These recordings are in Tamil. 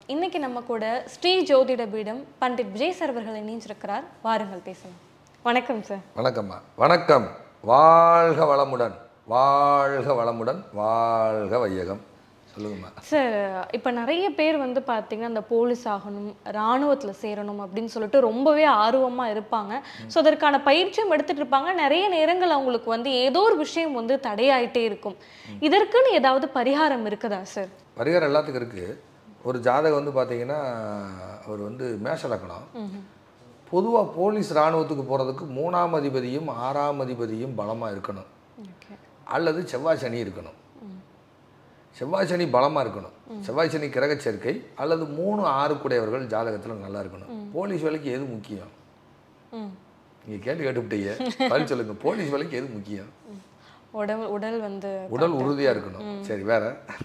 இன்னைக்கு நம்ம கூட ஸ்ரீ ஜோதிட பீடம் பண்டிட் விஜய் சார் அவர்கள் இணைஞ்சிருக்கிறார் வாருங்கள் பேசலாம் வணக்கம் சார் வணக்கம்மா வணக்கம் வாழ்க வளமுடன் வாழ்க வளமுடன் வாழ்க வையகம் சொல்லுங்கம்மா சார் இப்போ நிறைய பேர் வந்து பார்த்தீங்கன்னா அந்த போலீஸ் ஆகணும் இராணுவத்தில் சேரணும் அப்படின்னு சொல்லிட்டு ரொம்பவே ஆர்வமாக இருப்பாங்க ஸோ அதற்கான பயிற்சியும் எடுத்துட்டு இருப்பாங்க நிறைய நேரங்கள் அவங்களுக்கு வந்து ஏதோ ஒரு விஷயம் வந்து தடையாயிட்டே இருக்கும் இதற்குன்னு ஏதாவது பரிகாரம் இருக்குதா சார் பரிகாரம் எல்லாத்துக்கும் இருக்குது ஒரு ஜாதகம் வந்து பார்த்தீங்கன்னா அவர் வந்து மேஷ லக்னம் பொதுவாக போலீஸ் இராணுவத்துக்கு போகிறதுக்கு மூணாம் அதிபதியும் ஆறாம் அதிபதியும் பலமாக இருக்கணும் ஓகே அல்லது செவ்வாய் சனி இருக்கணும் செவ்வாய் சனி பலமாக இருக்கணும் செவ்வாய் சனி கிரக சேர்க்கை அல்லது மூணு ஆறு கூடையவர்கள் ஜாதகத்தில் நல்லா இருக்கணும் போலீஸ் வேலைக்கு எது முக்கியம் ம் நீங்கள் கேள்வி கேட்டுவிட்டீங்க பதில் சொல்லுங்க போலீஸ் வேலைக்கு எது முக்கியம் உடல் உடல் வந்து உடல் உறுதியாக இருக்கணும் சரி வேற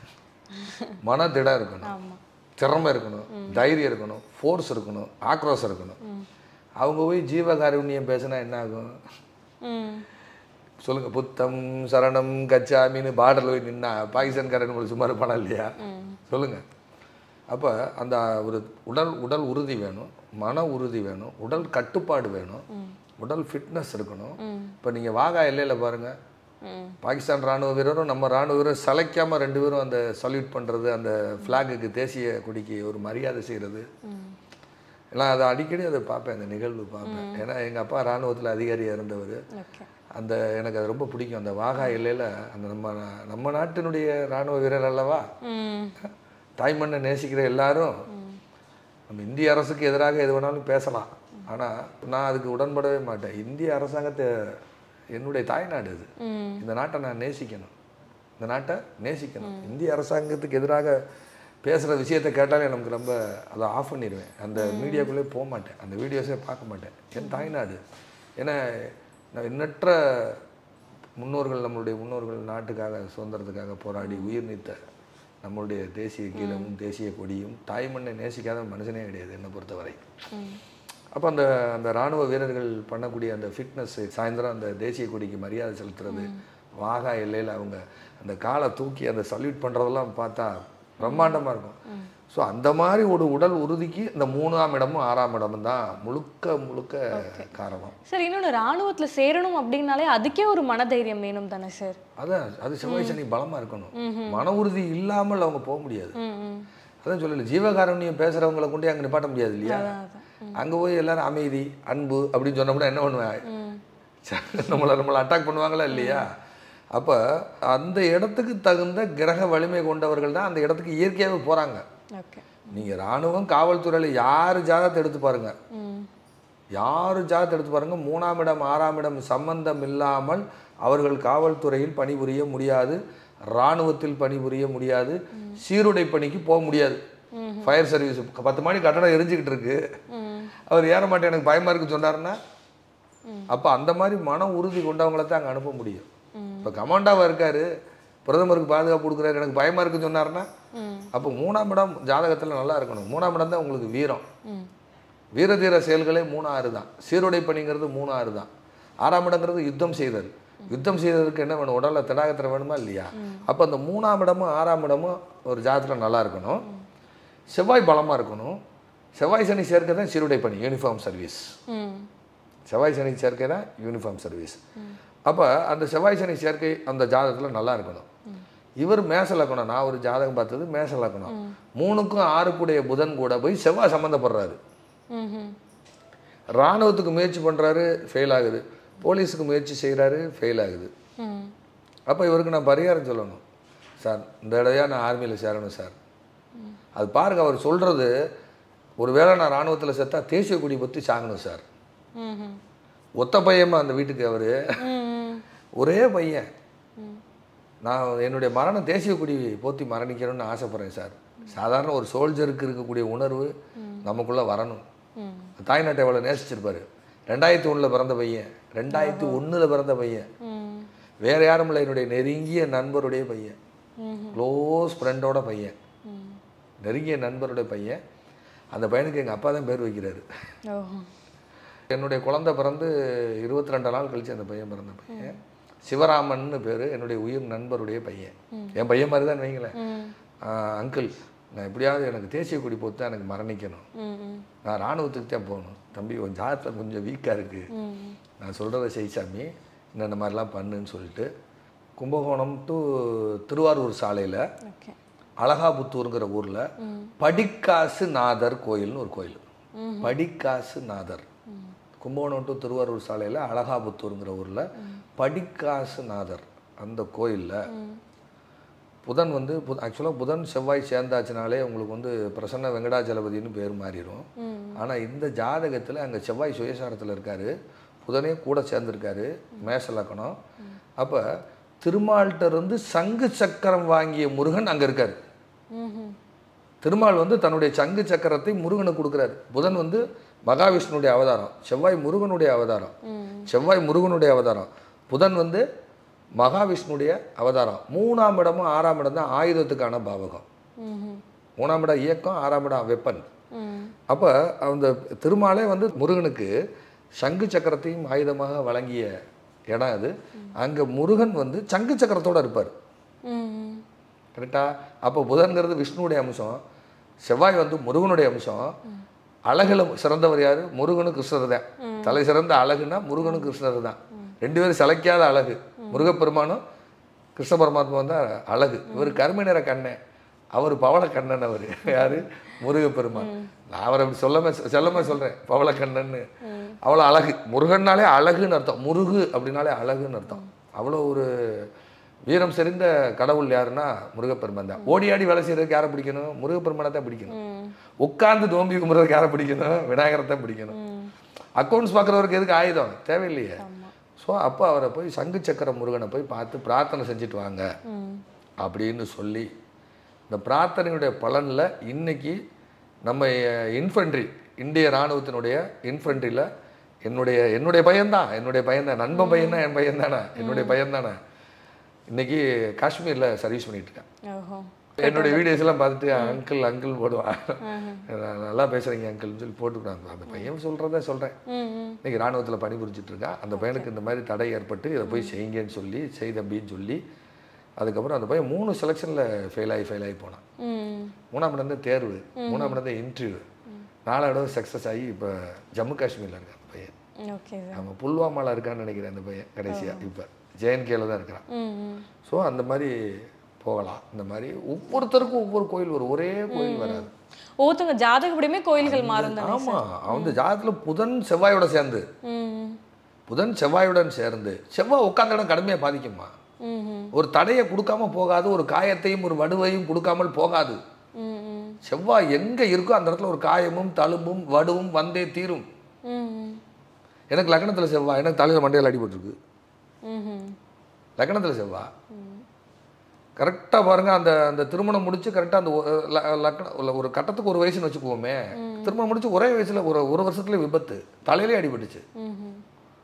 மனதிடம் இருக்கணும் ஆமாம் திறமை இருக்கணும் தைரியம் இருக்கணும் ஃபோர்ஸ் இருக்கணும் ஆக்ரோஷம் இருக்கணும் அவங்க போய் ஜீவகாருண்யம் பேசினா என்ன ஆகும் ம் சொல்லுங்க புத்தம் சரணம் கச்சாமின்னு பார்டரில் போய் நின்னா பாகிஸ்தான்காரன் உங்களுக்கு சும்மா இருப்பானா இல்லையா சொல்லுங்க அப்போ அந்த ஒரு உடல் உடல் உறுதி வேணும் மன உறுதி வேணும் உடல் கட்டுப்பாடு வேணும் உடல் ஃபிட்னஸ் இருக்கணும் இப்போ நீங்கள் வாகா எல்லையில் பாருங்கள் ம் பாகிஸ்தான் ராணுவ வீரரும் நம்ம ராணுவ வீரரும் சளைக்காம ரெண்டு பேரும் அந்த சல்யூட் பண்ணுறது அந்த ஃப்ளாகுக்கு தேசிய கொடிக்கு ஒரு மரியாதை செய்கிறது எல்லாம் அதை அடிக்கடி அதை பார்ப்பேன் அந்த நிகழ்வு பார்ப்பேன் ஏன்னா எங்கள் அப்பா ராணுவத்தில் அதிகாரியாக இருந்தவர் ஓகே அந்த எனக்கு அது ரொம்ப பிடிக்கும் அந்த வாகா எல்லையில் அந்த நம்ம நம்ம நாட்டினுடைய ராணுவ வீரர் அல்லவா ம் தாய்மண்ணை நேசிக்கிற எல்லாரும் நம்ம இந்திய அரசுக்கு எதிராக எது வேணாலும் பேசலாம் ஆனால் நான் அதுக்கு உடன்படவே மாட்டேன் இந்திய அரசாங்கத்தை என்னுடைய தாய்நாடு இது ம் இந்த நாட்டை நான் நேசிக்கணும் இந்த நாட்டை நேசிக்கணும் இந்திய அரசாங்கத்துக்கு எதிராக பேசுகிற விஷயத்தை கேட்டாலே நமக்கு ரொம்ப அதை ஆஃப் பண்ணிடுவேன் அந்த மீடியாக்குள்ளே போக மாட்டேன் அந்த வீடியோஸே பார்க்க மாட்டேன் என் தாய்நாடு ஏன்னா நான் எண்ணற்ற முன்னோர்கள் நம்மளுடைய முன்னோர்கள் நாட்டுக்காக சுதந்திரத்துக்காக போராடி உயிர் நீத்த நம்மளுடைய தேசிய கீதமும் தேசிய கொடியும் தாய்மண்ணை நேசிக்காத மனுஷனே கிடையாது என்னை பொறுத்தவரை அப்போ அந்த அந்த ராணுவ வீரர்கள் பண்ணக்கூடிய அந்த ஃபிட்னஸ் சாயந்தரம் அந்த தேசிய கொடிக்கு மரியாதை செலுத்துறது வாகா எல்லையில் அவங்க அந்த காலை தூக்கி அந்த சல்யூட் பண்ணுறதெல்லாம் பார்த்தா பிரம்மாண்டமாக இருக்கும் ஸோ அந்த மாதிரி ஒரு உடல் உறுதிக்கு இந்த மூணாம் இடமும் ஆறாம் இடமும் தான் முழுக்க முழுக்க காரணம் சார் இன்னொன்று ராணுவத்துல சேரணும் அப்படின்னாலே அதுக்கே ஒரு மனதைரியம் வேணும் தானே சார் அதான் அது செவ்வாய் சனி பலமாக இருக்கணும் மன உறுதி இல்லாமல் அவங்க போக முடியாது ம் ம் அதான் சொல்லல ஜீவகாருண்யம் பேசுகிறவங்களை கொண்டு அங்கே நிப்பாட்ட முடியாது இல்லையா அதான் அதான் அங்கே போய் எல்லாரும் அமைதி அன்பு அப்படின்னு சொன்னோம்னா என்ன பண்ணுவேன் ம் ச- நம்மளை நம்மளை அட்டாக் பண்ணுவாங்களா இல்லையா அப்போ அந்த இடத்துக்கு தகுந்த கிரக வலிமை கொண்டவர்கள் தான் அந்த இடத்துக்கு இயற்கையாகவே போகிறாங்க ஓகே நீங்கள் இராணுவம் காவல்துறையில் யார் ஜாதகத்தை எடுத்து பாருங்க ம் யார் ஜாதகத்தை எடுத்து பாருங்க மூணாம் இடம் ஆறாம் இடம் சம்பந்தம் இல்லாமல் அவர்கள் காவல்துறையில் பணிபுரிய முடியாது இராணுவத்தில் பணிபுரிய முடியாது சீருடை பணிக்கு போக முடியாது ஃபயர் சர்வீஸ் பத்து மணி கட்டணம் எரிஞ்சுக்கிட்டு இருக்கு ம் அவர் ஏற மாட்டேன் எனக்கு பயமா இருக்கு சொன்னாருன்னா அப்போ அந்த மாதிரி மன உறுதி கொண்டவங்கள தான் அங்கே அனுப்ப முடியும் இப்போ கமாண்டாவாக இருக்காரு பிரதமருக்கு பாதுகாப்பு கொடுக்குறாரு எனக்கு பயமா இருக்குன்னு சொன்னாருன்னா ம் அப்போ மூணாம் இடம் ஜாதகத்தில் நல்லா இருக்கணும் மூணாம் இடம் தான் உங்களுக்கு வீரம் ம் வீரதீர செயல்களே மூணு ஆறு தான் சீருடை பணிங்கிறது மூணு ஆறு தான் ஆறாம் இடங்கிறது யுத்தம் செய்தல் யுத்தம் செய்ததுக்கு என்ன வேணும் உடலில் தடாகத்தில் வேணுமா இல்லையா அப்போ அந்த மூணாம் இடமும் ஆறாம் இடமும் ஒரு ஜாதகத்தில் நல்லா இருக்கணும் செவ்வாய் பலமாக இருக்கணும் செவ்வாய் சனி சேர்க்கை தான் சீருடை பணி யூனிஃபார்ம் சர்வீஸ் ம் செவ்வாய் சனி சேர்க்கை தான் யூனிஃபார்ம் சர்வீஸ் அப்போ அந்த செவ்வாய் சனி சேர்க்கை அந்த ஜாதகத்தில் நல்லா இருக்கணும் இவர் மேச லக்கணம் நான் ஒரு ஜாதகம் பார்த்தது மேச லக்கணம் மூணுக்கும் ஆறுக்குடைய புதன் கூட போய் செவ்வாய் சம்மந்தப்படுறாரு ம் ம் இராணுவத்துக்கு முயற்சி பண்ணுறாரு ஃபெயில் ஆகுது போலீஸுக்கு முயற்சி செய்கிறாரு ஃபெயில் ஆகுது ம் அப்போ இவருக்கு நான் பரிகாரம் சொல்லணும் சார் இந்த தடவையாக நான் ஆர்மியில் சேரணும் சார் அது பாருங்க அவர் சொல்கிறது ஒருவேளை நான் இராணுவத்தில் செத்தா தேசிய கொடி பற்றி சாகணும் சார் ம் ம் ஒத்த பையமா அந்த வீட்டுக்கு அவர் ம் ஒரே பையன் நான் என்னுடைய மரணம் தேசிய கொடி போத்தி மரணிக்கணும்னு ஆசைப்பட்றேன் சார் சாதாரண ஒரு சோல்ஜருக்கு இருக்கக்கூடிய உணர்வு நமக்குள்ளே வரணும் ம் தாய்நாட்டை எவ்வளோ நேசிச்சிருப்பாரு ரெண்டாயிரத்தி ஒன்றில் பிறந்த பையன் ரெண்டாயிரத்தி ஒன்றில் பிறந்த பையன் ம் வேற யாரும் இல்லை என்னுடைய நெருங்கிய நண்பருடைய பையன் ம் க்ளோஸ் ஃப்ரெண்டோட பையன் ம் நெருங்கிய நண்பருடைய பையன் அந்த பையனுக்கு எங்கள் அப்பா தான் பேர் வைக்கிறாரு ஓ என்னுடைய குழந்தை பிறந்து இருபத்தி ரெண்டு நாள் கழிச்சு அந்த பையன் பிறந்த பையன் சிவராமன்னு பேர் என்னுடைய உயிர் நண்பருடைய பையன் என் பையன் மாதிரி தான் வைங்களேன் ம் அங்கிள் நான் எப்படியாவது எனக்கு தேசிய கொடி போட்டு தான் எனக்கு மரணிக்கணும் ம் ம் நான் இராணுவத்துக்கு தான் போகணும் தம்பி உன் ஜாதகம் கொஞ்சம் வீக்காக இருக்குது ம் நான் சொல்கிறத செய் சாமி இந்த மாதிரிலாம் பண்ணுன்னு சொல்லிட்டு கும்பகோணம் டு திருவாரூர் சாலையில் ஓகே அழகாபுத்தூருங்கிற ஊரில் படிக்காசு நாதர் கோயில்னு ஒரு கோயில் படிக்காசு நாதர் கும்பகோணம் டு திருவாரூர் சாலையில் அழகாபுத்தூருங்கிற ஊரில் படிக்காசு நாதர் அந்த கோயிலில் புதன் வந்து ஆக்சுவலாக புதன் செவ்வாய் சேர்ந்தாச்சுனாலே உங்களுக்கு வந்து பிரசன்ன வெங்கடாச்சலபதினு பேர் மாறிடும் ஆனால் இந்த ஜாதகத்தில் அங்கே செவ்வாய் சுயசாரத்தில் இருக்காரு புதனே கூட சேர்ந்துருக்காரு மேஷ லக்கணம் அப்போ திருமால்கிட்ட இருந்து சங்கு சக்கரம் வாங்கிய முருகன் அங்கே இருக்காரு ம் திருமால் வந்து தன்னுடைய சங்கு சக்கரத்தை முருகனுக்கு கொடுக்குறாரு புதன் வந்து மகாவிஷ்ணுடைய அவதாரம் செவ்வாய் முருகனுடைய அவதாரம் செவ்வாய் முருகனுடைய அவதாரம் புதன் வந்து மகாவிஷ்ணுடைய அவதாரம் மூணாம் இடமும் ஆறாம் இடம் தான் ஆயுதத்துக்கான பாவகம் ம் மூணாம் இடம் இயக்கம் ஆறாம் இடம் வெப்பன் ம் அப்போ அந்த திருமாலே வந்து முருகனுக்கு சங்கு சக்கரத்தையும் ஆயுதமாக வழங்கிய இடம் அது அங்கே முருகன் வந்து சங்கு சக்கரத்தோட இருப்பார் ம் கரெக்டா அப்போ புதன்கிறது விஷ்ணுவுடைய அம்சம் செவ்வாய் வந்து முருகனுடைய அம்சம் அழகுல சிறந்தவர் யாரு முருகனும் கிருஷ்ணர் தான் தலை சிறந்த அழகுனா முருகனும் கிருஷ்ணர் தான் ரெண்டு பேரும் சிலைக்காத அழகு முருகப்பெருமானும் கிருஷ்ண பரமாத்மா தான் அழகு இவர் கருமை நிற கண்ணன் அவர் பவள கண்ணன் அவர் யாரு முருகப்பெருமான் நான் அவரை அப்படி சொல்லாம செல்லாம சொல்றேன் பவள கண்ணன்னு அவ்வளோ அழகு முருகன்னாலே அழகுன்னு அர்த்தம் முருகு அப்படின்னாலே அழகுன்னு அர்த்தம் அவ்வளோ ஒரு வீரம் செறிந்த கடவுள் யாருன்னா முருகப்பெருமான் தான் ஓடி ஆடி வேலை செய்யறதுக்கு யாரை பிடிக்கணும் முருகப்பெருமானை தான் பிடிக்கணும் ம் உட்கார்ந்து நோம்பி கும்பிட்றதுக்கு யாரை பிடிக்கணும் விநாயகரை தான் பிடிக்கணும் ம் அக்கௌண்ட்ஸ் பார்க்குறவருக்கு எதுக்கு ஆயுதம் தேவையில்லையே ஆமா ஸோ அப்போ அவரை போய் சங்கு சக்கர முருகனை போய் பார்த்து பிரார்த்தனை செஞ்சுட்டு வாங்க ம் அப்படின்னு சொல்லி இந்த பிரார்த்தனையுடைய பலனில் இன்னைக்கு நம்ம இன்ஃபென்ட்ரி இந்திய இராணுவத்தினுடைய இன்ஃபென்ட்ரியில் என்னுடைய என்னுடைய பையன்தான் என்னுடைய பையன்தான் நண்பன் பையன் தான் என் பையன் தானே என்னுடைய பையன் தானே இன்னைக்கு காஷ்மீரில் சர்வீஸ் பண்ணிட்டு இருக்கேன் ஓஹோ என்னுடைய வீடியோஸ் எல்லாம் பார்த்துட்டு அங்கிள் அங்கிள் போடுவான் நான் நல்லா பேசுறீங்க அங்கிள்னு சொல்லி போட்டுக்கிறாங்க அந்த பையன் சொல்கிறத சொல்கிறேன் ம் ம் இன்னைக்கு ராணுவத்தில் பணிபுரிஞ்சிட்டு இருக்கான் அந்த பையனுக்கு இந்த மாதிரி தடை ஏற்பட்டு இதை போய் செய்யுங்கன்னு சொல்லி செய் தம்பின்னு சொல்லி அதுக்கப்புறம் அந்த பையன் மூணு செலெக்ஷனில் ஃபெயில் ஆகி ஃபெயில் ஆகி போனான் ம் மூணாம் இடம் தான் தேர்வு மூணாம் இடம் தான் இன்டர்வியூ நாலாம் இடம் சக்ஸஸ் ஆகி இப்போ ஜம்மு காஷ்மீரில் இருக்கான் அந்த பையன் ஓகே சார் நம்ம புல்வாமாவில் இருக்கான்னு நினைக்கிறேன் அந்த பையன் கடைசியாக இப்போ ஜேஎன்கேல தான் இருக்கிறான் ம் ம் ஸோ அந்த மாதிரி போகலாம் இந்த மாதிரி ஒவ்வொருத்தருக்கும் ஒவ்வொரு கோயில் வரும் ஒரே கோயில் வராது ஒவ்வொருத்தவங்க ஜாதகப்படியுமே கோயில்கள் மாறும் தானே ஆமா அந்த ஜாதகத்தில் புதன் செவ்வாயோட சேர்ந்து ம் புதன் செவ்வாயுடன் சேர்ந்து செவ்வாய் உட்கார்ந்த இடம் கடுமையாக பாதிக்குமா ம் ம் ஒரு தடையை கொடுக்காம போகாது ஒரு காயத்தையும் ஒரு வடுவையும் கொடுக்காமல் போகாது ம் ம் செவ்வாய் எங்க இருக்கோ அந்த இடத்துல ஒரு காயமும் தழும்பும் வடுவும் வந்தே தீரும் ம் ம் எனக்கு லக்னத்துல செவ்வாய் எனக்கு தலையில் மண்டையில் அடிபட்டிருக்கு ம் ம் லக்னத்துல செவ்வாய் கரெக்டாக பாருங்க அந்த அந்த திருமணம் முடிச்சு கரெக்டாக அந்த ஒ- ல- லக்ன இல்ல, ஒரு கட்டத்துக்கு ஒரு வயசுன்னு வச்சுக்குவோமே திருமணம் முடிச்சு ஒரே வயசுல ஒரு ஒரு வருஷத்துல விபத்து தலையிலே அடிபட்டுச்சு ம் ம்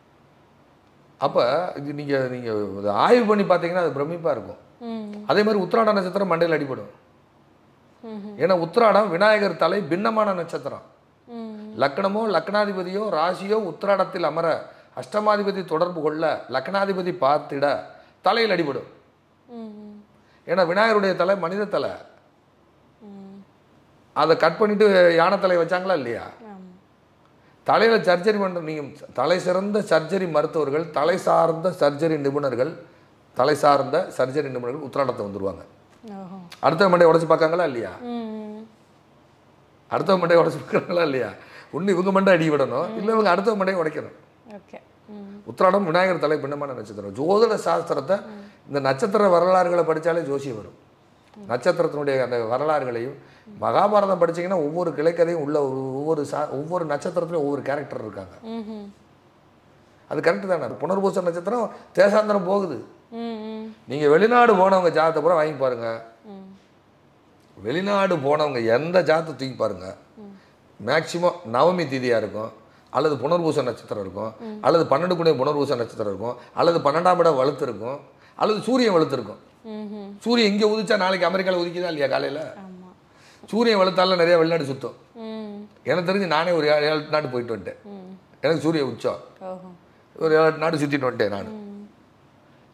அப்போ இது நீங்க நீங்க இதை ஆய்வு பண்ணி பார்த்தீங்கன்னா அது பிரமிப்பா இருக்கும் ம் அதே மாதிரி உத்திராட நட்சத்திரம் மண்டையில் அடிபடும் ம் ஏன்னா உத்திராடம் விநாயகர் தலை பின்னமான நட்சத்திரம் ம் லக்னமோ லக்னாதிபதியோ ராசியோ உத்திராடத்தில் அமர அஷ்டமாதிபதி தொடர்பு கொள்ள லக்னாதிபதி பார்த்திட தலையில் அடிபடும் ம் ம் ஏன்னா விநாயகருடைய தலை மனித தலை ம் அதை கட் பண்ணிட்டு யானை தலை வச்சாங்களா இல்லையா ஆமாம் தலையில் சர்ஜரி பண்ணுற நீங்கள் தலை சிறந்த சர்ஜரி மருத்துவர்கள் தலை சார்ந்த சர்ஜரி நிபுணர்கள் தலை சார்ந்த சர்ஜரி நிபுணர்கள் உத்திராடத்தை வந்துருவாங்க ஓஹோ அடுத்த மண்டையை உடச்சி பார்க்காங்களா இல்லையா ம் ம் அடுத்த மண்டையை உடச்சி பார்க்குறாங்களா இல்லையா ஒன்று இவங்க மண்டை அடி விடணும் இல்லை இவங்க அடுத்த மண்டையை உடைக்கணும் ஓகே ம் உத்திராடம் விநாயகர் தலை பின்னமான நட்சத்திரம் ஜோதிட சாஸ்திரத்தை இந்த நட்சத்திர வரலாறுகளை படித்தாலே ஜோசியம் வரும் நட்சத்திரத்தினுடைய அந்த வரலாறுகளையும் மகாபாரதம் படிச்சீங்கன்னா ஒவ்வொரு கிளைக்கதையும் உள்ள ஒரு- ஒவ்வொரு சா ஒவ்வொரு நட்சத்திரத்துலையும் ஒவ்வொரு கேரக்டர் இருக்காங்க ம் ம் அது கரெக்டு தானே புனர்பூச நட்சத்திரம் தேசாந்திரம் போகுது ம் ம் நீங்கள் வெளிநாடு போனவங்க ஜாதத்தை பூரா வாங்கி பாருங்க ம் வெளிநாடு போனவங்க எந்த ஜாதத்தை தூக்கி பாருங்க மேக்சிமம் நவமி திதியாக இருக்கும் அல்லது புனர்பூச நட்சத்திரம் இருக்கும் அல்லது பன்னெண்டு குணை புனர்பூச நட்சத்திரம் இருக்கும் அல்லது பன்னெண்டாம் இடம் வலுத்து இருக்கும் அல்லது சூரியன் வலுத்து இருக்கும் ம் ம் சூரியன் இங்கே உதிச்சா நாளைக்கு அமெரிக்காவில் உதிக்குதா இல்லையா காலையில் ஆமாம் சூரியன் வலுத்தால நிறைய வெளிநாடு சுத்தம் ம் எனக்கு தெரிஞ்சு நானே ஒரு ஏழு ஏழு நாடு போயிட்டு வந்துட்டேன் ம் எனக்கு சூரிய உச்சம் ஓஹோ ஒரு ஏழு நாடு சுற்றிட்டு வந்துட்டேன் நான் ம்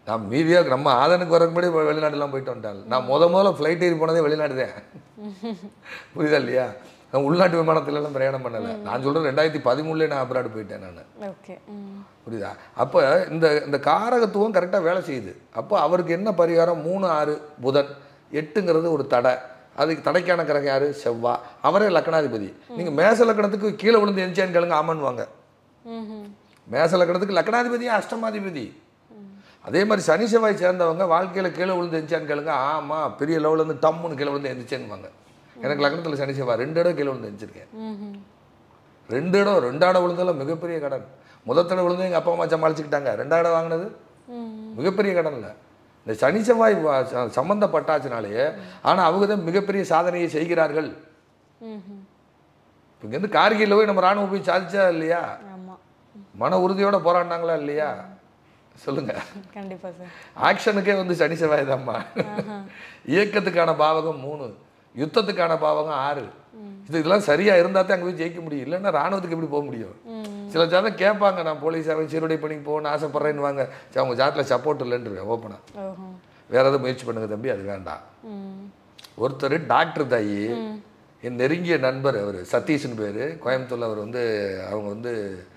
நான் மீதியாக நம்ம ஆதனுக்கு வரக்கு முன்னாடி வெளிநாட்டுலாம் போயிட்டு வந்துட்டாங்க நான் முத முதல்ல ஃப்ளைட் ஏறி போனதே வெளிநாடு தான் புரியுதா இல்லையா நான் உள்நாட்டு விமானத்துல எல்லாம் பிரயாணம் பண்ணலை நான் சொல்கிறேன் ரெண்டாயிரத்தி பதிமூணுலேயே நான் அப்ராடு போயிட்டேன் நான் ஓகே ம் புரியுதா அப்போ இந்த இந்த காரகத்துவம் கரெக்டாக வேலை செய்யுது அப்போ அவருக்கு என்ன பரிகாரம் மூணு ஆறு புதன் எட்டுங்கிறது ஒரு தடை அதுக்கு தடைக்கான கிரகம் யாரு செவ்வாய் அவரே லக்கணாதிபதி நீங்கள் மேச லக்கணத்துக்கு கீழே விழுந்து எந்திச்சான்னு கேளுங்க ஆமான்னுவாங்க ம்ஹும். மேச லக்கணத்துக்கு லக்கணாதிபதி அஷ்டமாதிபதி அதே மாதிரி சனி செவ்வாய் சேர்ந்தவங்க வாழ்க்கையில் கீழே விழுந்து எந்திச்சான்னு கேளுங்க ஆமாம் பெரிய லெவலில் இருந்து டம்முன்னு கீழே விழுந்து எந்திரிச்சேன்னுவாங்க எனக்கு லக்னத்தில் சனி செவ்வாய் ரெண்டு இடம் கீழே விழுந்து எந்திரிச்சிருக்கேன் ம்ஹும். ரெண்டு இடம் ரெண்டு இடம் விழுந்தாலும் மிகப்பெரிய கடன் முதல் தடவை விழுந்து எங்கள் அப்பா அம்மா சமாளிச்சுக்கிட்டாங்க ரெண்டாவது இடம் வாங்கினது ம் மிகப்பெரிய கடன் இல்லை இந்த சனி செவ்வாய் வ- ச- சம்பந்தப்பட்டாச்சுனாலேயே ஆனால் அவங்க தான் மிகப்பெரிய சாதனையை செய்கிறார்கள் ம்ஹும். இப்போ இங்கேருந்து கார்கில்ல போய் நம்ம ராணுவம் போய் சாதிச்சா இல்லையா ஆமா மன உறுதியோட போராடினாங்களா இல்லையா சொல்லுங்க கண்டிப்பா சார் ஆக்ஷனுக்கே வந்து சனி செவ்வாய் தான்மா இயக்கத்துக்கான பாவகம் மூணு யுத்தத்துக்கான பாவகம் ஆறு இது இதெல்லாம் சரியா இருந்தா தான் அங்கே போய் ஜெயிக்க முடியும் இல்லைன்னா ராணுவத்துக்கு எப்படி போக முடியும் ம் சில ஜாதம் கேட்பாங்க நான் போலீஸாக சீருடை பணிக்கு போகணும்னு ஆசைப்பட்றேன்னு வாங்க சரி அவங்க ஜாத்தில் சப்போர்ட் இல்லைன்றுவேன் ஓப்பனா ஓஹோ வேற ஏதாவது முயற்சி பண்ணுங்க தம்பி அது வேண்டாம் ம் ஒருத்தர் டாக்டர் தாயி என் நெருங்கிய நண்பர் அவர் சதீஷ்னு பேர் கோயம்புத்தூர்ல அவர் வந்து அவங்க வந்து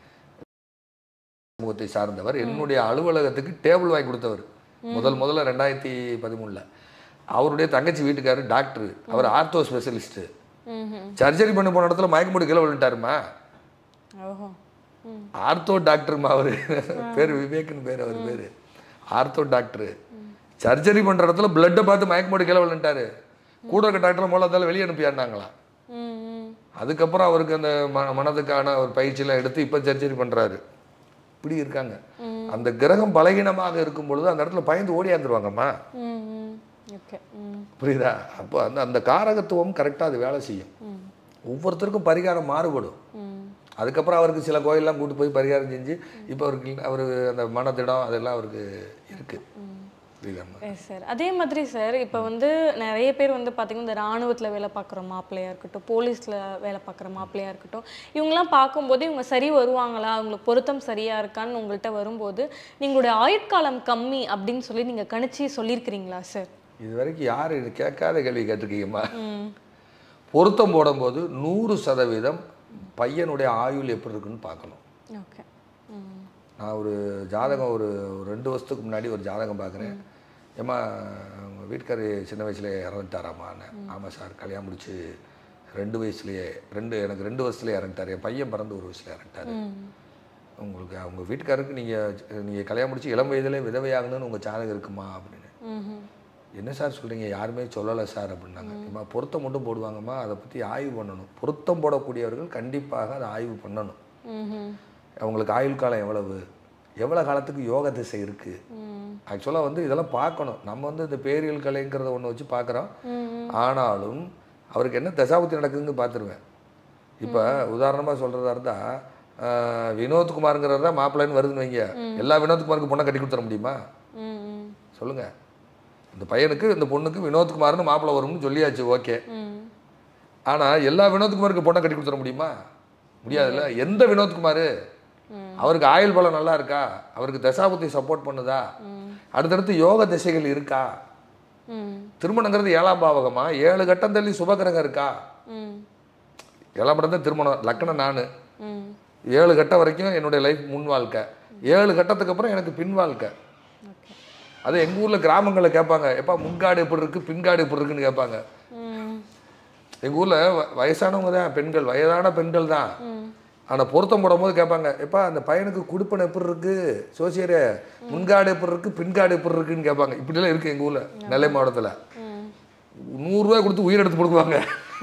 சமூகத்தை சார்ந்தவர் என்னுடைய அலுவலகத்துக்கு டேபிள் வாங்கி கொடுத்தவர் முதல் முதல்ல ரெண்டாயிரத்தி பதிமூணுல அவருடைய தங்கச்சி வீட்டுக்காரர் டாக்டர் அவர் ஆர்த்தோ ஸ்பெஷலிஸ்ட்டு ம்ஹும். சர்ஜரி பண்ண போன இடத்துல மயக்க போட்டு கீழே விழுந்துட்டாருமா ஓஹோ ம் ஆர்த்தோ டாக்டர்மா அவர் பேர் விவேக்னு பேர் அவர் பேர் ஆர்த்தோ டாக்டர் சர்ஜரி பண்ற இடத்துல பிளட்டை பார்த்து மயக்க போட்டு கீழே விழுந்துட்டாரு கூட இருக்க டாக்டர் மூலம் இருந்தாலும் வெளியே அனுப்பியாருனாங்களாம் ம் ம் அதுக்கப்புறம் அவருக்கு அந்த ம மனதுக்கான ஒரு பயிற்சியெல்லாம் எடுத்து இப்போ சர்ஜரி பண்றாரு இப்படி இருக்காங்க அந்த கிரகம் பலகீனமாக இருக்கும் பொழுது அந்த இடத்துல பயந்து ஓடியாந்துருவாங்கம்மா ம் ம் ஓகே ம் புரியுதா அப்போ அந்த அந்த காரகத்துவம் கரெக்டாக அது வேலை செய்யும் ம் ஒவ்வொருத்தருக்கும் பரிகாரம் மாறுபடும் ம் அதுக்கப்புறம் அவருக்கு சில கோயிலெலாம் கூட்டு போய் பரிகாரம் செஞ்சு இப்போ அவருக்கு அவர் அந்த மனதிடம் அதெல்லாம் அவருக்கு இருக்கு புரியுதாம்மா எஸ் சார் அதே மாதிரி சார் இப்போ வந்து நிறைய பேர் வந்து பார்த்தீங்கன்னா இந்த ராணுவத்தில் வேலை பார்க்குற மாப்பிள்ளையா இருக்கட்டும் போலீஸில் வேலை பார்க்குற மாப்பிள்ளையா இருக்கட்டும் இவங்கெல்லாம் பார்க்கும்போது இவங்க சரி வருவாங்களா அவங்களுக்கு பொருத்தம் சரியா இருக்கான்னு உங்கள்கிட்ட வரும்போது நீங்களுடைய ஆயுட்காலம் கம்மி அப்படின்னு சொல்லி நீங்கள் கணிச்சு சொல்லியிருக்கிறீங்களா சார் இது வரைக்கும் யார் இது கேட்காத கேள்வி கேட்டிருக்கீங்கம்மா ம் பொருத்தம் போடும்போது நூறு சதவீதம் பையனுடைய ஆயுள் எப்படி இருக்குன்னு பார்க்கணும் ஓகே ம் நான் ஒரு ஜாதகம் ஒரு ஒரு ரெண்டு வருஷத்துக்கு முன்னாடி ஒரு ஜாதகம் பார்க்குறேன் ஏம்மா அவங்க வீட்டுக்காரு சின்ன வயசுல இறந்துட்டாராம்மான்னு ஆமாம் சார் கல்யாணம் முடிச்சு ரெண்டு வயசுலயே ரெண்டு எனக்கு ரெண்டு வருஷத்துல இறந்துட்டார் என் பையன் பிறந்து ஒரு வயசுல இறந்துட்டாரு ம் உங்களுக்கு அவங்க வீட்டுக்காரருக்கு நீங்கள் நீங்கள் கல்யாணம் முடிச்சு இளம் வயதிலே விதவையாகணும்னு உங்கள் ஜாதகம் இருக்குமா அப்படின்னு ம்ஹும். என்ன சார் சொல்கிறீங்க யாருமே சொல்லலை சார் அப்படின்னாங்க அம்மா பொருத்தம் மட்டும் போடுவாங்கம்மா அதை பற்றி ஆய்வு பண்ணணும் பொருத்தம் போடக்கூடியவர்கள் கண்டிப்பாக அதை ஆய்வு பண்ணணும் ம்ஹும். அவங்களுக்கு ஆயுள் காலம் எவ்வளவு எவ்வளோ காலத்துக்கு யோக திசை இருக்குது ம் ஆக்சுவலாக வந்து இதெல்லாம் பார்க்கணும் நம்ம வந்து இந்த பேரியல் கலைங்கிறத ஒன்று வச்சு பார்க்குறோம் ம் ஆனாலும் அவருக்கு என்ன தசாபுத்தி நடக்குதுன்னு பார்த்துருவேன் இப்போ உதாரணமாக சொல்கிறதா இருந்தால் வினோத்குமாருங்கிறது தான் மாப்பிள்ளைன்னு வருதுன்னு வைங்க எல்லா வினோத்குமாருக்கு பொண்ணை கட்டி கொடுத்துட முடியுமா ம் ம் சொல்லுங்கள் இந்த பையனுக்கு இந்த பொண்ணுக்கு வினோத்குமார்னு மாப்பிள்ளை வரும்னு சொல்லியாச்சு ஓகே ம் ஆனால் எல்லா வினோத்குமாருக்கு பொண்ணை கட்டி கொடுத்துட முடியுமா முடியாதுல்ல எந்த வினோத்குமார் ம். அவருக்கு ஆயுள் பலம் நல்லா இருக்கா அவருக்கு தசாபுத்தி சப்போர்ட் பண்ணுதா ம் அடுத்தடுத்து யோக திசைகள் இருக்கா ம் திருமணங்கிறது ஏழாம் பாவகமா ஏழு கட்டம் தள்ளி சுபகிரகம் இருக்கா ம் ஏழாம் இடம் தான் திருமணம் லக்கணம் நான் ம் ஏழு கட்டம் வரைக்கும் என்னுடைய லைஃப் முன் வாழ்க்கை ஏழு கட்டத்துக்கு அப்புறம் எனக்கு பின் வாழ்க்கை ஓகே அது எங்கள் ஊரில் கிராமங்களில் கேட்பாங்க எப்பா முன்காடு எப்படி இருக்கு பின்காடு எப்படி இருக்குன்னு கேட்பாங்க ம் எங்கள் ஊரில் வயசானவங்க தான் பெண்கள் வயதான பெண்கள் தான் ம் ஆனால் பொருத்தம் போடும்போது கேட்பாங்க எப்பா அந்த பையனுக்கு குடுப்பன் எப்படி இருக்கு சோசியரே முன்காடு எப்படி இருக்கு பின்காடு எப்படி இருக்குன்னு கேட்பாங்க இப்படிலாம் இருக்கு எங்கள் ஊரில் நெல்லை மாவட்டத்தில் ம் நூறுரூவா கொடுத்து உயிர் எடுத்து கொடுக்குவாங்க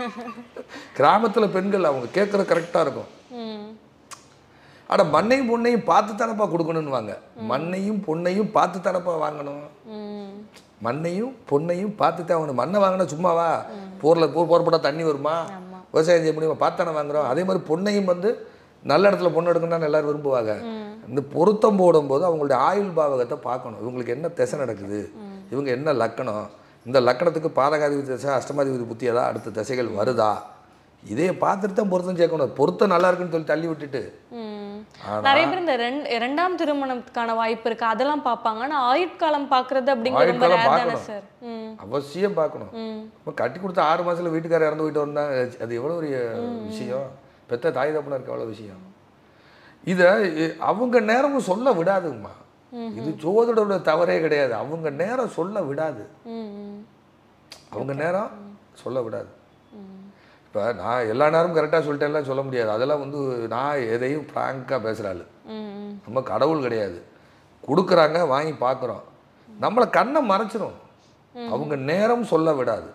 கிராமத்தில் பெண்கள் அவங்க கேட்குறது கரெக்டாக இருக்கும் ம் ஆனால் மண்ணையும் பொண்ணையும் பார்த்து தானப்பா கொடுக்கணும்னுவாங்க மண்ணையும் பொண்ணையும் பார்த்து தானப்பா வாங்கணும் ம் மண்ணையும் பொண்ணையும் பார்த்து தான் வாங்கணும் மண்ணை வாங்கினா சும்மாவா போரில் போர் போறப்பட்டா தண்ணி வருமா ஆமா விவசாயம் செய்ய முடியுமா பார்த்து தானே வாங்குறோம் அதே மாதிரி பொண்ணையும் வந்து நல்ல இடத்துல பொண்ணு எடுக்கணும்னு எல்லாரும் விரும்புவாங்க ம் இந்த பொருத்தம் போடும்போது அவங்களுடைய ஆயுள் பாவகத்தை பார்க்கணும் இவங்களுக்கு என்ன திசை நடக்குது இவங்க என்ன லக்கணம் இந்த லக்கணத்துக்கு பாதகாதிபதி திசை அஷ்டமாதிபதி புத்தி ஏதாவது அடுத்த திசைகள் வருதா இதைய பார்த்துட்டு தான் பொருத்தம் சேர்க்கணும் பொருத்தம் நல்லா இருக்குன்னு சொல்லி தள்ளி விட்டுட்டு ம் ஆனால் நிறைய பேர் இந்த ரெண்டு இரண்டாம் திருமணத்துக்கான வாய்ப்பு இருக்கு அதெல்லாம் பார்ப்பாங்க ஆனா ஆயுட்காலம் பாக்குறது அப்படிங்கிறது ரொம்ப ஆயுட்காலம் ரேர் தானே பார்க்கணும். சார் ம் அவசியம் பார்க்கணும் ம் இப்போ கட்டி கொடுத்த ஆறு மாசத்துல வீட்டுக்காரர் இறந்து போயிட்டு வந்தா அது எவ்வளோ ஒரு விஷயம் பெத்த தாய் தப்பனா இருக்க எவ்வளோ விஷயம் இதை இ- அவங்க நேரமும் சொல்ல விடாதுங்கம்மா இது ஜோதிடரோட தவறே கிடையாது அவங்க நேரம் சொல்ல விடாது ம் ம் அவங்க நேரம் சொல்ல விடாது இப்போ நான் எல்லா நேரமும் கரெக்டாக சொல்லிட்டேன்லாம் சொல்ல முடியாது அதெல்லாம் வந்து நான் எதையும் ஃப்ராங்காக பேசுகிற ஆளு ம் ம் நம்ம கடவுள் கிடையாது கொடுக்குறாங்க வாங்கி பார்க்குறோம் நம்மளை கண்ணை மறைச்சிரும் அவங்க நேரம் சொல்ல விடாது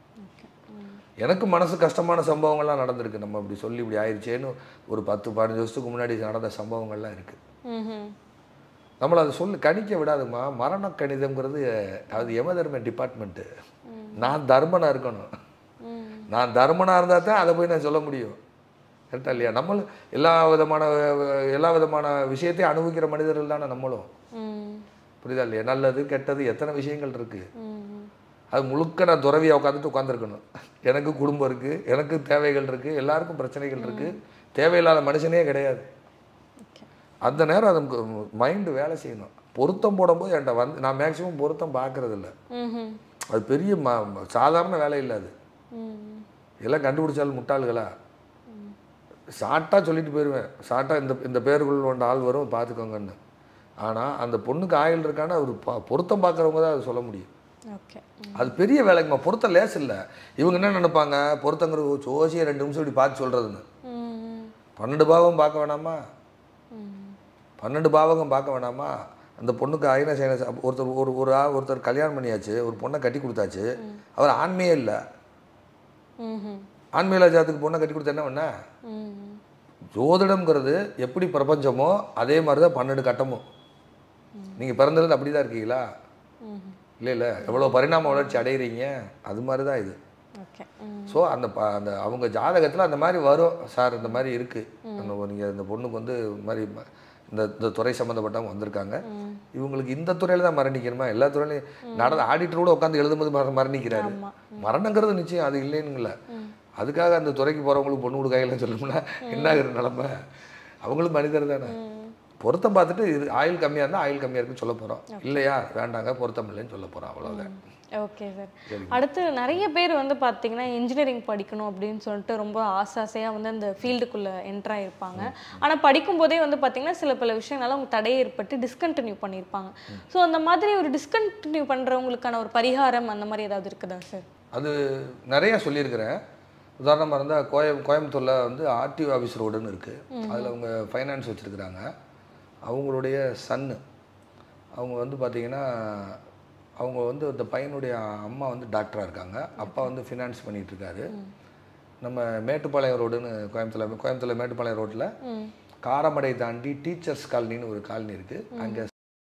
எனக்கு மனசு கஷ்டமான சம்பவங்கள்லாம் நடந்திருக்கு நம்ம இப்படி சொல்லி இப்படி ஆயிடுச்சேன்னு ஒரு பத்து பதினஞ்சு வருஷத்துக்கு முன்னாடி நடந்த சம்பவங்கள்லாம் இருக்குது ம் ம் நம்மளை அதை சொல்லி கணிக்க விடாதுமா மரண கணிதம்ங்கிறது அது யம தர்ம டிபார்ட்மெண்ட்டு நான் தர்மனாக இருக்கணும் ம் நான் தர்மனாக இருந்தால் தான் அதை போய் நான் சொல்ல முடியும் கரெக்டா இல்லையா நம்மளும் எல்லா விதமான எல்லா விதமான விஷயத்தையும் அனுபவிக்கிற மனிதர்கள் தானே நம்மளும் ம் புரியுதா இல்லையா நல்லது கெட்டது எத்தனை விஷயங்கள் இருக்குது ம் அது முழுக்க நான் துறவியாக உட்காந்துட்டு உட்காந்துருக்கணும் எனக்கு குடும்பம் இருக்குது எனக்கு தேவைகள் இருக்குது எல்லாருக்கும் பிரச்சனைகள் இருக்குது தேவையில்லாத மனுஷனே கிடையாது ஓகே அந்த நேரம் அது மைண்டு வேலை செய்யணும் பொருத்தம் போடும்போது என்கிட்ட வந்து நான் மேக்ஸிமம் பொருத்தம் பார்க்கறது இல்ல ம் ம் அது பெரிய ம ம- சாதாரண வேலை இல்லை அது ம் எல்லாம் கண்டுபிடிச்சாலும் முட்டாள்களா ஷார்ட்டாக சொல்லிட்டு போயிடுவேன் ஷார்ட்டாக இந்த இந்த பேருக்குள்ள ஒன்று ஆள் வரும் பார்த்துக்கோங்கன்னு ஆனால் அந்த பொண்ணுக்கு ஆயில் இருக்கான்னு அவர் பா- பொருத்தம் பார்க்குறவங்க தான் அதை சொல்ல முடியும் ஓகே அது பெரிய வேலைக்குமா பொருத்தம் லேஸ் இல்லை இவங்க என்ன நினைப்பாங்க பொருத்தங்கிறது சோசியை ரெண்டு நிமிஷம் இப்படி பார்த்து சொல்கிறதுன்னு ம் ம் பன்னெண்டு பாவம் பார்க்க வேணாமா ம் பன்னெண்டு பாவகம் பார்க்க வேணாமா அந்த பொண்ணுக்கு ஐன சைன ஒருத்தர் ஒரு ஒரு ஆ- ஒருத்தர் கல்யாணம் பண்ணியாச்சு ஒரு பொண்ணை கட்டி கொடுத்தாச்சு அவர் ஆண்மையே இல்லை ம் ம் ஆண்மையில ஜாத்துக்கு பொண்ணை கட்டி கொடுத்தா என்ன பண்ண ம் ஜோதிடம்ங்கிறது எப்படி பிரபஞ்சமோ அதே மாதிரி தான் பன்னெண்டு கட்டமும் நீங்கள் பிறந்தது அப்படி தான் இருக்கீங்களா ம் இல்லை இல்லை எவ்வளோ பரிணாம வளர்ச்சி அடைகிறீங்க அது மாதிரி தான் இது ஓகே ம் ஸோ அந்த ப- அந்த அவங்க ஜாதகத்தில் அந்த மாதிரி வரும் சார் இந்த மாதிரி இருக்குது அந்த நீங்கள் இந்த பொண்ணுக்கு வந்து இந்த மாதிரி ம- இந்த இந்த துறை சம்மந்தப்பட்டவங்க வந்திருக்காங்க ம் இவங்களுக்கு இந்த துறையில தான் மரணிக்கணுமா எல்லா துறையிலையும் நடந்த ஆடிட்டர் கூட உட்காந்து எழுதும்போது மர மரணிக்கிறாரு ஆமா மரணங்கிறது நிச்சயம் அது இல்லைன்னுங்கள அதுக்காக அந்த துறைக்கு போகிறவங்களுக்கு பொண்ணு கொடுக்காயில சொல்லணும்னா என்ன ஆகுற நிலமை அவங்களும் மனிதர் தானே பொருத்தம் பார்த்துட்டு இது ஆயில் கம்மியாக இருந்தால் ஆயில் கம்மியாக இருக்குன்னு சொல்ல போகிறோம் இல்லையா வேண்டாங்க பொருத்தம் இல்லைன்னு சொல்ல போகிறோம் அவ்வளோதான் ஓகே சார் அடுத்து நிறைய பேர் வந்து பார்த்தீங்கன்னா இன்ஜினியரிங் படிக்கணும் அப்படின்னு சொல்லிட்டு ரொம்ப ஆசை ஆசையாக வந்து அந்த ஃபீல்டுக்குள்ளே என்ட்ரு ஆயிருப்பாங்க ஆனால் படிக்கும்போதே வந்து பார்த்தீங்கன்னா சில பல விஷயங்களால அவங்க தடை ஏற்பட்டு டிஸ்கண்டினியூ பண்ணியிருப்பாங்க ஸோ அந்த மாதிரி ஒரு டிஸ்கண்டினியூ பண்ணுறவங்களுக்கான ஒரு பரிகாரம் அந்த மாதிரி ஏதாவது இருக்குதா சார் அது நிறைய சொல்லியிருக்கிறேன் உதாரணமாக இருந்தால் கோயம் கோயம்புத்தூரில் வந்து ஆர்டிஓ ஆஃபீஸ் ரோடுன்னு இருக்குது அதில் அவங்க ஃபைனான்ஸ் வச்சுருக்குறாங்க அவங்களுடைய சன்னு அவங்க வந்து பார்த்திங்கன்னா அவங்க வந்து அந்த பையனுடைய அம்மா வந்து டாக்டராக இருக்காங்க அப்பா வந்து ஃபினான்ஸ் பண்ணிகிட்டு இருக்காரு நம்ம மேட்டுப்பாளையம் ரோடுன்னு கோயம்புத்தூரில் கோயம்புத்தூரில் மேட்டுப்பாளையம் ரோட்டில் ம் காரமடை தாண்டி டீச்சர்ஸ் காலனின்னு ஒரு காலனி இருக்குது அங்கே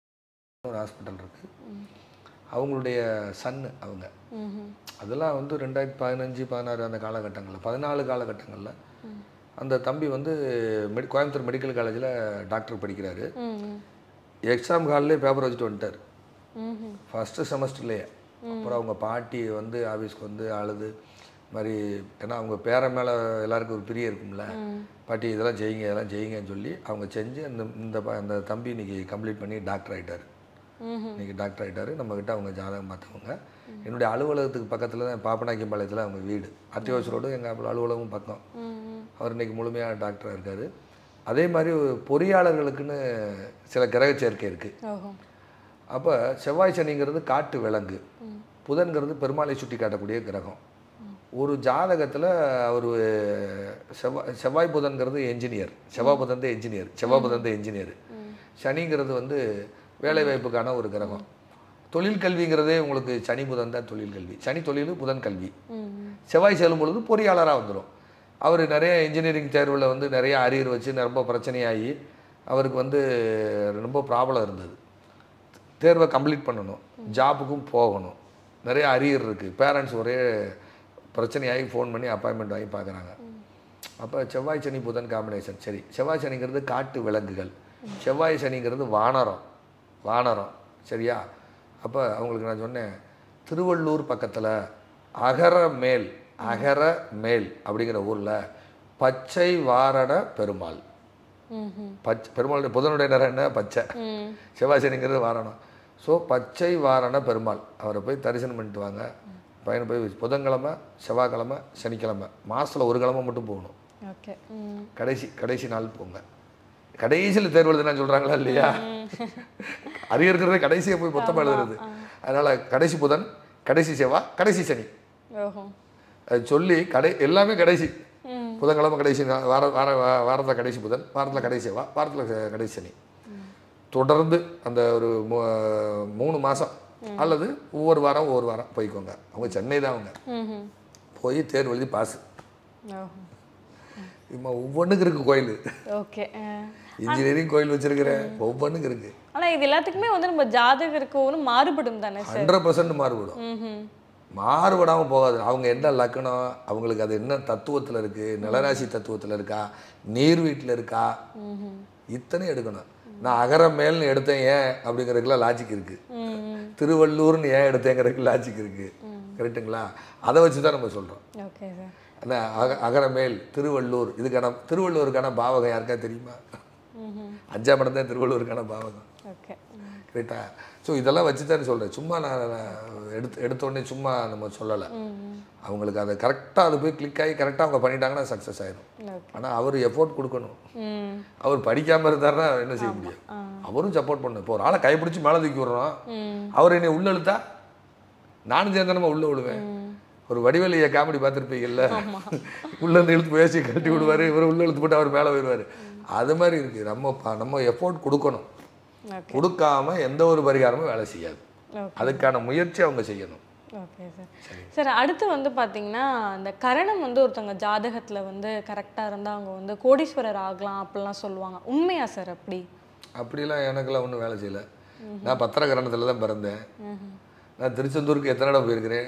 ஒரு ஹாஸ்பிட்டல் இருக்குது அவங்களுடைய சன்னு அவங்க ம் அதெல்லாம் வந்து ரெண்டாயிரத்தி பதினஞ்சு பதினாறு அந்த காலகட்டங்களில் பதினாலு காலகட்டங்களில் அந்த தம்பி வந்து மெடி கோயம்புத்தூர் மெடிக்கல் காலேஜில் டாக்டர் படிக்கிறாரு ம் எக்ஸாம் ஹால்லே பேப்பர் வச்சுட்டு வந்துட்டார் ம் ம் ஃபஸ்ட்டு செமஸ்டர்லேயே அப்புறம் அவங்க பாட்டி வந்து ஆஃபீஸ்க்கு வந்து அழுது இது மாதிரி ஏன்னா அவங்க பேர மேலே எல்லாருக்கும் ஒரு பிரியம் இருக்கும்ல பாட்டி இதெல்லாம் செய்யுங்க இதெல்லாம் செய்யுங்கன்னு சொல்லி அவங்க செஞ்சு அந்த இந்த ப- அந்த தம்பி இன்னைக்கு கம்ப்ளீட் பண்ணி டாக்டர் ஆகிட்டார் ம் இன்னைக்கு டாக்டர் ஆகிட்டாரு நம்மக்கிட்ட அவங்க ஜாதகம் பார்த்தவங்க என்னுடைய அலுவலகத்துக்கு பக்கத்தில் தான் பாப்பநாயக்கம்பாளையத்தில் அவங்க வீடு அத்தியாவசிய ரோடு எங்கள் அலுவலகம் பக்கம் ம் அவர் இன்னைக்கு முழுமையாக டாக்டராக இருக்கார் அதே மாதிரி பொறியாளர்களுக்குன்னு சில கிரக சேர்க்கை இருக்குது ஓஹோ அப்போ செவ்வாய் சனிங்கிறது காட்டு விலங்கு புதன்கிறது பெருமாளை சுட்டி காட்டக்கூடிய கிரகம் ஒரு ஜாதகத்தில் அவர் செவ்வாய் செவ்வாய் புதன்கிறது என்ஜினியர் செவ்வாய் புதன் தான் என்ஜினியர் செவ்வாய் புதன் தான் என்ஜினியர் சனிங்கிறது வந்து வேலை வாய்ப்புக்கான ஒரு கிரகம் தொழில் கல்விங்கிறதே உங்களுக்கு சனி புதன் தான் தொழில் கல்வி சனி தொழில் புதன் கல்வி ம் செவ்வாய் செல்லும் பொழுது பொறியாளராக வந்துடும் அவர் நிறைய இன்ஜினியரிங் தேர்வில் வந்து நிறைய அரியர் வச்சு ரொம்ப பிரச்சனையாகி அவருக்கு வந்து ரொம்ப ப்ராப்ளம் இருந்தது தேர்வை கம்ப்ளீட் பண்ணணும் ஜாப்புக்கும் போகணும் நிறைய அரியர் இருக்குது பேரண்ட்ஸ் ஒரே பிரச்சனையாகி ஃபோன் பண்ணி அப்பாயின்மெண்ட் வாங்கி பார்க்குறாங்க அப்போ செவ்வாய் சனி புதன் காம்பினேஷன் சரி செவ்வாய் சனிங்கிறது காட்டு விலங்குகள் செவ்வாய் சனிங்கிறது வானரம் வானரம் சரியா அப்போ அவங்களுக்கு நான் சொன்னேன் திருவள்ளூர் பக்கத்தில் அகர மேல் அகர மேல் அப்படிங்கிற ஊரில் பச்சை வாரண பெருமாள் ம்ஹும். பச்சை பெருமாளுடைய புதனுடைய நிறம் என்ன பச்சை ம் செவ்வாய் சனிங்கிறது வாரணம் ஸோ பச்சை வாரண பெருமாள் அவரை போய் தரிசனம் பண்ணிட்டு வாங்க பையனை போய் புதன்கிழமை செவ்வாய்க்கிழமை சனிக்கிழமை மாசத்துல ஒரு கிழமை மட்டும் போகணும் ஓகே ம் கடைசி கடைசி நாள் போங்க கடைசியில் தேர்வு எழுதுனா சொல்கிறாங்களா இல்லையா அரியர்கிறதே கடைசியை போய் மொத்தமாக எழுதுறது அதனால் கடைசி புதன் கடைசி செவ்வாய் கடைசி சனி ஓஹோ அது சொல்லி கடை எல்லாமே கடைசி ம் புதன்கிழமை கடைசி நாள், வார வார வாரத்தில் கடைசி புதன் வாரத்தில் கடைசி செவ்வாய் வாரத்தில் கடைசி சனி தொடர்ந்து அந்த ஒரு மூ- மூணு மாதம் அல்லது ஒவ்வொரு வாரம் ஒவ்வொரு வாரம் போய்க்கோங்க அவங்க சென்னை தான் அவங்க ம்ஹும். போய் தேர்வு எழுதி பாஸ் ஓஹோ இப்போ ஒவ்வொன்றுக்கு இருக்குது கோயில் ஓகே இன்ஜினியரிங் கோயில் வச்சிருக்கிறேன் ஒவ்வொன்றுக்கு இருக்குது ஆனா இது எல்லாத்துக்குமே வந்து நம்ம ஜாதகருக்கு ஒன்று மாறுபடும் தானே சார் ஹண்ட்ரட் பர்சன்ட் மாறுபடும் ம்ஹும். மாறுபடாமல் போகாது அவங்க என்ன லக்கணம் அவங்களுக்கு அது என்ன தத்துவத்தில் இருக்குது நிலராசி தத்துவத்தில் இருக்கா நீர் வீட்டில் இருக்கா ம்ஹும். இத்தனை எடுக்கணும் நான் அகர மேல்னு எடுத்தேன் ஏன் அப்படிங்கிறதுக்குலாம் லாஜிக் இருக்குது ம் திருவள்ளூர்னு ஏன் எடுத்தேங்கிறதுக்கு லாஜிக் இருக்குது கரெக்ட்டுங்களா அதை வச்சு தான் நம்ம சொல்கிறோம் ஓகே சார் அந்த அக அகரமேல் திருவள்ளூர் இதுக்கான திருவள்ளூருக்கான பாவகம் யாருக்கா தெரியுமா ம்ஹும். அஞ்சாம் இடம் தான் திருவள்ளூருக்கான பாவகம் ஓகே ம். கரெக்டா ஸோ இதெல்லாம் வச்சு தான் சொல்கிறேன் சும்மா நான் எடுத்து எடுத்த உடனே சும்மா நம்ம சொல்லலை ம் அவங்களுக்கு அதை கரெக்டாக அது போய் கிளிக் ஆகி கரெக்டாக அவங்க பண்ணிட்டாங்கன்னா சக்ஸஸ் ஆயிடும் ஓகே ஆனால் அவர் எஃபோர்ட் கொடுக்கணும் ம் அவர் படிக்காமல் இருந்தாருன்னா என்ன செய்ய முடியும் அவரும் சப்போர்ட் பண்ணணும் இப்போ ஒரு ஆளை கைப்பிடிச்சி மேலே தூக்கி விடுறோம் ம் அவர் என்னை உள்ள இழுத்தா நானும் சேர்ந்தானமா உள்ள விழுவேன் ஒரு வடிவேலிய காமெடி பார்த்துருப்பீங்கல்ல உள்ள இருந்து இழுத்து பேசி கட்டி விடுவாரு இவர் உள்ள இழுத்து போட்டு அவர் மேலே போயிடுவார் அது மாதிரி இருக்கு நம்ம ப- நம்ம எஃபோர்ட் கொடுக்கணும் ஓகே கொடுக்காம எந்த ஒரு பரிகாரமும் வேலை செய்யாது ஓகே அதுக்கான முயற்சி அவங்க செய்யணும் ஓகே சார் சார் அடுத்து வந்து பார்த்தீங்கன்னா இந்த கரணம் வந்து ஒருத்தவங்க ஜாதகத்தில் வந்து கரெக்டாக இருந்தால் அவங்க வந்து கோடீஸ்வரர் ஆகலாம் அப்படிலாம் சொல்லுவாங்க உண்மையா சார் அப்படி அப்படிலாம் எனக்கெல்லாம் ஒன்றும் வேலை செய்யலை நான் பத்திரகரணத்தில் தான் பிறந்தேன் ம்ஹும். நான் திருச்செந்தூருக்கு எத்தனை இடம் போயிருக்கிறேன்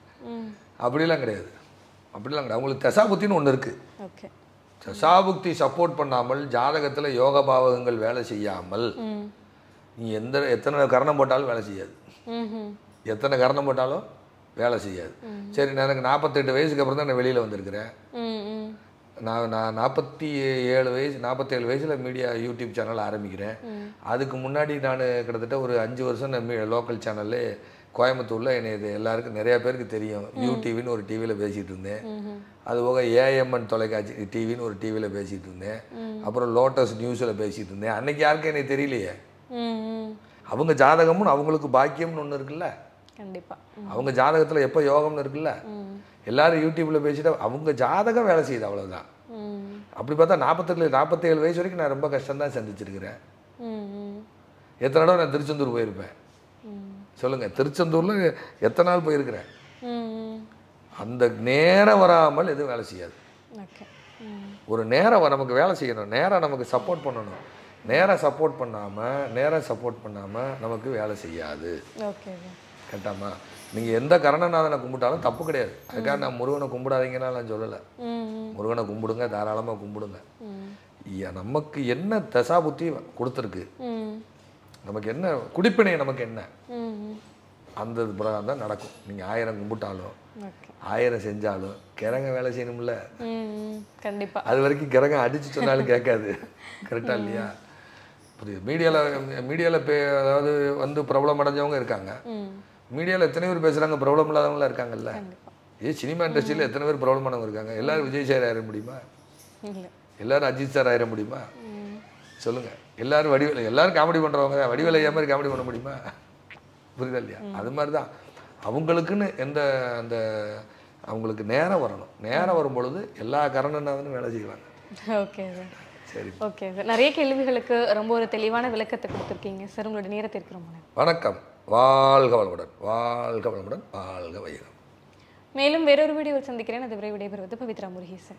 ம் அப்படிலாம் கிடையாது அப்படிலாம் கிடையாது அவங்களுக்கு தசாபுத்தின்னு ஒன்று இருக்குது ஓகே தசாபுக்தி சப்போர்ட் பண்ணாமல் ஜாதகத்தில் யோக பாவகங்கள் வேலை செய்யாமல் ம் நீ எந்த எத்தனை கரணம் போட்டாலும் வேலை செய்யாது ம்ஹும். எத்தனை கரணம் போட்டாலும் வேலை செய்யாது சரி நான் எனக்கு நாற்பத்தெட்டு வயசுக்கு அப்புறம் தான் நான் வெளியில் வந்திருக்கிறேன் ம் ம் நான் நான் நாற்பத்தி ஏழு வயசு நாற்பத்தேழு வயசில் மீடியா யூடியூப் சேனல் ஆரம்பிக்கிறேன் அதுக்கு முன்னாடி நான் கிட்டத்தட்ட ஒரு அஞ்சு வருஷம் நான் லோக்கல் சேனல்ல கோயம்புத்தூரில் என்னை இது எல்லாருக்கும் நிறைய பேருக்கு தெரியும் யூடிவின்னு ஒரு டிவியில் பேசிகிட்டு இருந்தேன் அது போக ஏஎம்என் தொலைக்காட்சி டிவின்னு ஒரு டிவியில் பேசிகிட்டு இருந்தேன் அப்புறம் லோட்டஸ் நியூஸில் பேசிகிட்டு இருந்தேன் அன்னைக்கு யாருக்கும் எனக்கு தெரியலையே ம் ம் அவங்க ஜாதகம்னு அவங்களுக்கு பாக்கியம்னு ஒன்று இருக்குல்ல கண்டிப்பா அவங்க ஜாதகத்தில் எப்போ யோகம்னு இருக்குல்ல ம் எல்லாரும் யூடியூப்பில் பேசிட்டு அவங்க ஜாதகம் வேலை செய்யுது அவ்வளவுதான் ம் அப்படி பார்த்தா நாற்பத்தெட்டு நாற்பத்தேழு வயசு வரைக்கும் நான் ரொம்ப கஷ்டம் தான் சந்திச்சிருக்கிறேன் ம் ம் எத்தனை தடவை நான் திருச்செந்தூர் போயிருப்பேன் ம் சொல்லுங்கள் திருச்செந்தூரில் எத்தனை நாள் போயிருக்கிறேன் ம் அந்த நேரம் வராமல் எதுவும் வேலை செய்யாது ஓகே ம் ஒரு நேரம் வ- நமக்கு வேலை செய்யணும் நேரம் நமக்கு சப்போர்ட் பண்ணணும் நேரம் சப்போர்ட் பண்ணாமல் நேரம் சப்போர்ட் பண்ணாமல் நமக்கு வேலை செய்யாது ஓகே சார் கேட்டாமா நீங்கள் எந்த கரணநாதனை கும்பிட்டாலும் தப்பு கிடையாது அதுக்காக நான் முருகனை கும்பிடாதீங்கன்னா நான் சொல்லலை ம் ம் முருகனை கும்பிடுங்க தாராளமாக கும்பிடுங்க ம் ஐயா, நமக்கு என்ன தசா புத்தி கொடுத்துருக்கு ம் நமக்கு என்ன குடிப்பினை நமக்கு என்ன ம் ம் அந்த இது பிரகாரம் தான் நடக்கும் நீங்கள் ஆயிரம் கும்பிட்டாலும் ஓகே ஆயிரம் செஞ்சாலும் கிரங்க வேலை செய்யணும்ல ம் ம் கண்டிப்பா அது வரைக்கும் கிரங்க அடிச்சு சொன்னாலும் கேட்காது கரெக்டா இல்லையா புரியுது மீடியாவில் மீடியாவில் பே அதாவது வந்து பிரபலம் அடைஞ்சவங்க இருக்காங்க ம் மீடியாவில் எத்தனை பேர் பேசுகிறாங்க பிரபலம் இல்லாதவங்களாம் இருக்காங்கல்ல கண்டிப்பா ஏ சினிமா இண்டஸ்ட்ரியில் எத்தனை பேர் பிரபலமானவங்க இருக்காங்க எல்லாரும் விஜய் சார் ஆயிட முடியுமா இல்லை எல்லாரும் அஜித் சார் ஆயிட முடியுமா ம் சொல்லுங்க எல்லாரும் வடிவேல எல்லாரும் காமெடி பண்றவங்க தான் வடிவேல ஐயா மாதிரி காமெடி பண்ண முடியுமா புரியுதா இல்லையா அது மாதிரி தான் அவங்களுக்குன்னு எந்த அந்த அவங்களுக்கு நேரம் வரணும் நேரம் வரும் பொழுது எல்லா கரணனாவது வேலை செய்வாங்க ஓகே சார் சரி ஓகே சார் நிறைய கேள்விகளுக்கு ரொம்ப ஒரு தெளிவான விளக்கத்தை கொடுத்துருக்கீங்க சார் உங்களோட நேரத்திற்கு ரொம்ப நன்றி வணக்கம் வாழ்க வளமுடன் வாழ்க வளமுடன் வாழ்க வையம் மேலும் வேறொரு வீடியோவில் சந்திக்கிறேன் அதுவரை விடைபெறுவது பவித்ரா முருகேசன்